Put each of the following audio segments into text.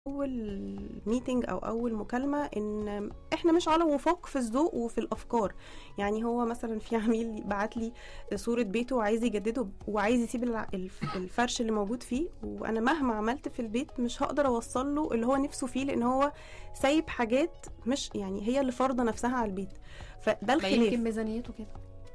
اول ميتنج او اول مكالمه ان احنا مش على وفاق في الذوق وفي الافكار يعني هو مثلا في عميل بعت لي صوره بيته وعايز يجدده وعايز يسيب الع- الف- الفرش اللي موجود فيه وانا مهما عملت في البيت مش هقدر اوصل له اللي هو نفسه فيه لان هو سايب حاجات مش يعني هي اللي فرضه نفسها على البيت فده ما الخلاف يمكن ميزانيته كده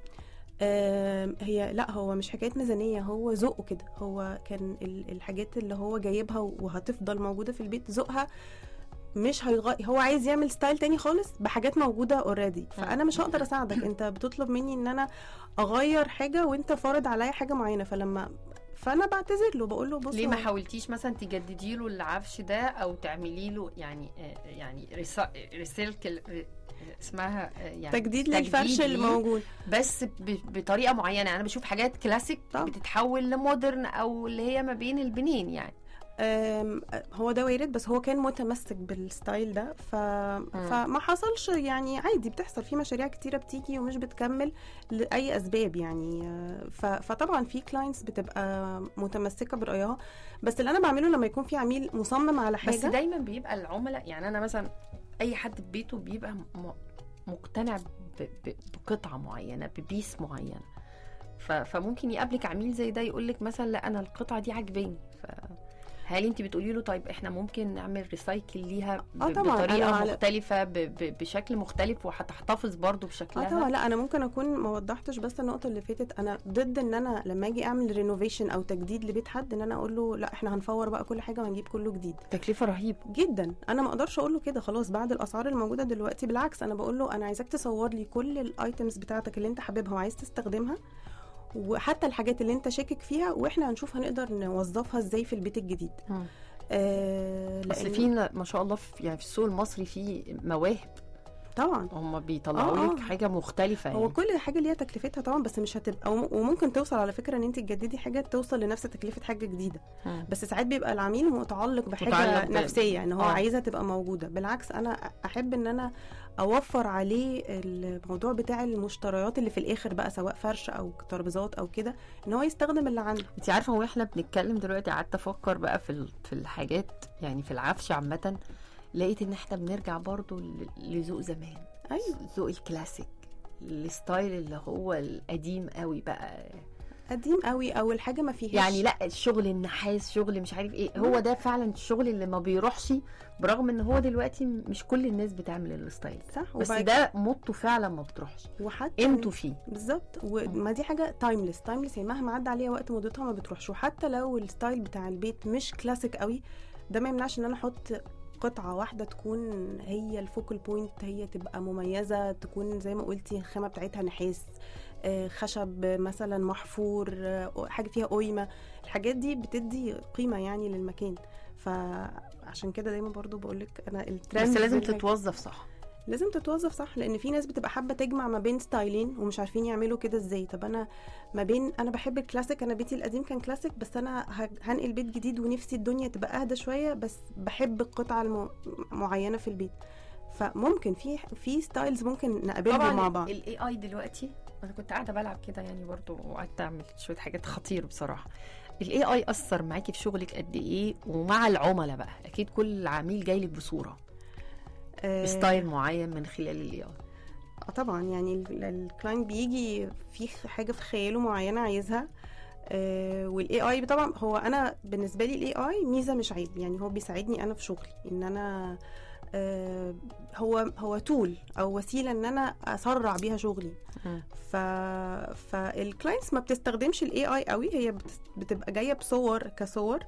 آم، هي لا هو مش حكايه ميزانيه هو ذوقه كده هو كان ال- الحاجات اللي هو جايبها وهتفضل موجوده في البيت ذوقها مش هيغير هو عايز يعمل ستايل تاني خالص بحاجات موجوده اوريدي فانا مش هقدر اساعدك انت بتطلب مني ان انا اغير حاجه وانت فارض عليا حاجه معينه فلما فانا بعتذر له بقول له بص ليه ما هو- حاولتيش مثلا تجددي له العفش ده او تعملي له يعني آه، يعني ريسا- ريسيركل ري- اسمها آه، يعني تجديد للفرش اللي ليه، موجود بس ب- بطريقه معينه انا بشوف حاجات كلاسيك طبعا. بتتحول لمودرن او اللي هي ما بين البنين يعني أم، هو ده وارد بس هو كان متمسك بالستايل ده ف... فما حصلش يعني عادي بتحصل في مشاريع كتيرة بتيجي ومش بتكمل لأي أسباب يعني أه، ف... فطبعا في كلاينتس بتبقى متمسكة برأيها بس اللي أنا بعمله لما يكون في عميل مصمم على حاجة بس دايما بيبقى العملاء يعني انا مثلا اي حد في بيته بيبقى م- مقتنع ب- ب- بقطعه معينه ببيس معينه ف- فممكن يقابلك عميل زي ده يقول لك مثلا لا انا القطعه دي عجباني ف هل انت بتقولي له طيب احنا ممكن نعمل ريسايكل ليها ب- آه طبعاً، بطريقه أنا على- مختلفه ب- ب- بشكل مختلف وهتحتفظ برضو اه بشكلها طبعا لا انا ممكن اكون ما وضحتش بس النقطه اللي فاتت انا ضد ان انا لما اجي اعمل رينوفيشن او تجديد لبيت حد ان انا اقول له لا احنا هنفور بقى كل حاجه وهنجيب كله جديد تكلفه رهيبه جدا انا ما اقدرش اقول له كده خلاص بعد الاسعار الموجوده دلوقتي بالعكس انا بقول له انا عايزاك تصور لي كل الايتمز بتاعتك اللي انت حاببها وعايز تستخدمها وحتى الحاجات اللي انت شاكك فيها واحنا هنشوف هنقدر نوظفها ازاي في البيت الجديد آه بس لأن- في ما شاء الله في يعني في السوق المصري في مواهب طبعا هم بيطلعوا آه، لك آه. حاجه مختلفه هو يعني كل حاجه ليها تكلفتها طبعا بس مش هتبقى وم- وممكن توصل على فكره ان انت تجددي حاجه توصل لنفس تكلفه حاجه جديده مم. بس ساعات بيبقى العميل متعلق بحاجه متعلق ب- نفسيه ان هو آه. عايزها تبقى موجوده بالعكس انا احب ان انا اوفر عليه الموضوع بتاع المشتريات اللي في الاخر بقى سواء فرش او ترابيزات او كده ان هو يستخدم اللي عنده انت عارفه واحنا بنتكلم دلوقتي قعدت افكر بقى في ال- في الحاجات يعني في العفش عامه لقيت ان احنا بنرجع برضو ل- لذوق زمان ايوه ذوق الكلاسيك الستايل اللي هو القديم قوي بقى قديم قوي او الحاجه ما فيهاش يعني لا الشغل النحاس شغل مش عارف ايه هو ده فعلا الشغل اللي ما بيروحش برغم ان هو دلوقتي مش كل الناس بتعمل الستايل ده. صح بس وبعد- ده موضته فعلا ما بتروحش وحتى قيمته فيه بالظبط وما دي حاجه تايمليس تايمليس يعني مهما عدى عليها وقت مدتها ما بتروحش وحتى لو الستايل بتاع البيت مش كلاسيك قوي ده ما يمنعش ان انا احط قطعة واحدة تكون هي الفوكل بوينت هي تبقى مميزة تكون زي ما قلتي الخامة بتاعتها نحاس آه، خشب مثلا محفور آه، حاجة فيها قيمة الحاجات دي بتدي قيمة يعني للمكان فعشان كده دايما برضو بقولك انا الترند بس لازم بالحاجة- تتوظف صح لازم تتوظف صح لان في ناس بتبقى حابه تجمع ما بين ستايلين ومش عارفين يعملوا كده ازاي طب انا ما بين انا بحب الكلاسيك انا بيتي القديم كان كلاسيك بس انا ه- هنقل بيت جديد ونفسي الدنيا تبقى اهدى شويه بس بحب القطعه الم... معينه في البيت فممكن في في ستايلز ممكن نقابلهم مع بعض الاي اي دلوقتي انا كنت قاعده بلعب كده يعني برضو وقعدت اعمل شويه حاجات خطير بصراحه الاي اي اثر معاكي في شغلك قد ايه ومع العملاء بقى اكيد كل عميل جاي لك بصوره آه، بستايل معين من خلال الاي اي اه طبعا يعني ال- الكلاينت بيجي في خ- حاجه في خياله معينه عايزها آه والاي اي طبعا هو انا بالنسبه لي الاي اي ميزه مش عيب يعني هو بيساعدني انا في شغلي ان انا آه هو هو تول او وسيله ان انا اسرع بيها شغلي مم. ف فالكلاينتس ما بتستخدمش الاي اي قوي هي بت- بتبقى جايه بصور كصور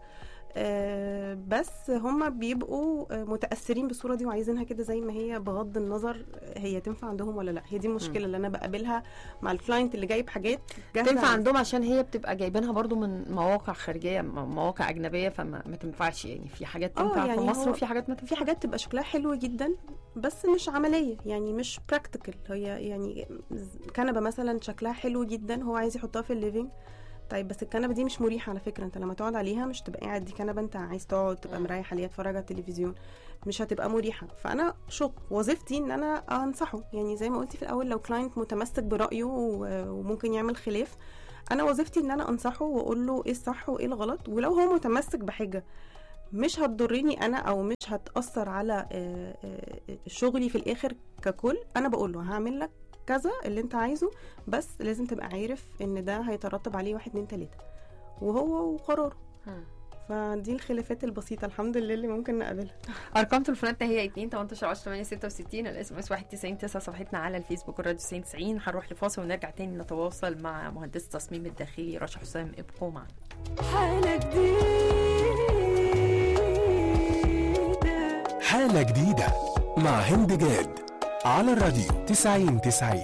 آه، بس هم بيبقوا آه، متاثرين بالصوره دي وعايزينها كده زي ما هي بغض النظر هي تنفع عندهم ولا لا هي دي المشكله اللي انا بقابلها مع الكلاينت اللي جايب حاجات جاهزة تنفع عن- عندهم عشان هي بتبقى جايبينها برضو من مواقع خارجيه م- مواقع اجنبيه فما ما تنفعش يعني في حاجات آه، تنفع يعني في مصر هو وفي حاجات ما في تنفعش حاجات تبقى شكلها حلو جدا بس مش عمليه يعني مش براكتيكال هي يعني كنبه مثلا شكلها حلو جدا هو عايز يحطها في الليفينج طيب بس الكنبه دي مش مريحه على فكره انت لما تقعد عليها مش تبقى قاعد دي كنبه انت عايز تقعد تبقى مم. مريح عليها تتفرج على التلفزيون مش هتبقى مريحه فانا شغل وظيفتي ان انا انصحه يعني زي ما قلتي في الاول لو كلاينت متمسك برايه و- وممكن يعمل خلاف انا وظيفتي ان انا انصحه واقول له ايه الصح وايه الغلط ولو هو متمسك بحاجه مش هتضرني انا او مش هتاثر على آه، آه، شغلي في الاخر ككل انا بقول له هعمل لك كذا اللي انت عايزه بس لازم تبقى عارف ان ده هيترتب عليه واحد اتنين تلاته وهو وقراره مم. فدي الخلافات البسيطه الحمد لله اللي ممكن نقابلها ارقام تليفوناتنا هي 2 18 10 8 66 الاس ام اس 199 9 صفحتنا على الفيسبوك الراديو 90 90 هنروح لفاصل ونرجع تاني نتواصل مع مهندس التصميم الداخلي رشا حسام ابقوا معنا حالة جديدة حالة جديدة مع هند جاد على الراديو 90 90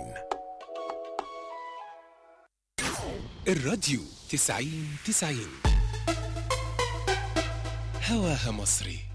الراديو 90 90 هواها مصري